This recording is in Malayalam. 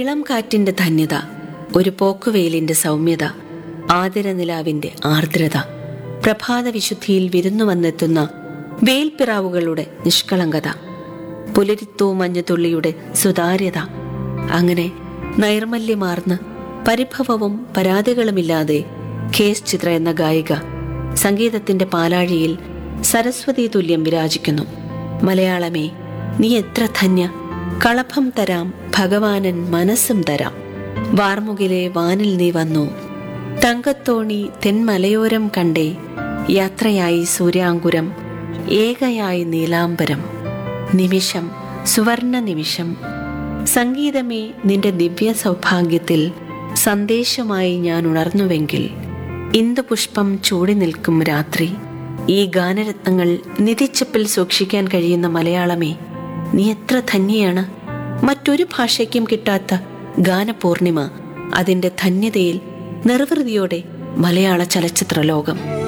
ഒരിളം കാറ്റിന്റെ ധന്യത ഒരു പോക്കുവെയിലിന്റെ സൗമ്യത ആതിരനിലാവിന്റെ ആർദ്രത പ്രഭാത വിശുദ്ധിയിൽ വിരുന്നു വന്നെത്തുന്ന വേൽപ്പിറാവുകളുടെ നിഷ്കളങ്കത പുലരിത്തൂ മഞ്ഞുതുള്ളിയുടെ സുതാര്യത അങ്ങനെ നൈർമല്യമാർന്ന് പരിഭവവും പരാതികളുമില്ലാതെ കേസ് ചിത്ര എന്ന ഗായിക സംഗീതത്തിന്റെ പാലാഴിയിൽ സരസ്വതി തുല്യം വിരാജിക്കുന്നു മലയാളമേ നീ എത്ര ധന്യ കളഭം തരാം ഭഗവാനൻ മനസ്സും തരാം വാർമുകിലെ വാനിൽ നീ വന്നു തങ്കത്തോണി തെന്മലയോരം കണ്ടേ യാത്രയായി സൂര്യാങ്കുരം ഏകയായി നീലാംബരം നിമിഷം സുവർണ നിമിഷം സംഗീതമേ നിന്റെ ദിവ്യ സൗഭാഗ്യത്തിൽ സന്ദേശമായി ഞാൻ ഉണർന്നുവെങ്കിൽ ഇന്ദുപുഷ്പം ചൂടി നിൽക്കും രാത്രി ഈ ഗാനരത്നങ്ങൾ നിധിച്ചപ്പിൽ സൂക്ഷിക്കാൻ കഴിയുന്ന മലയാളമേ നീ എത്ര ധന്യയാണ് മറ്റൊരു ഭാഷയ്ക്കും കിട്ടാത്ത ഗാനപൂർണിമ അതിന്റെ ധന്യതയിൽ നിർവൃതിയോടെ മലയാള ചലച്ചിത്ര ലോകം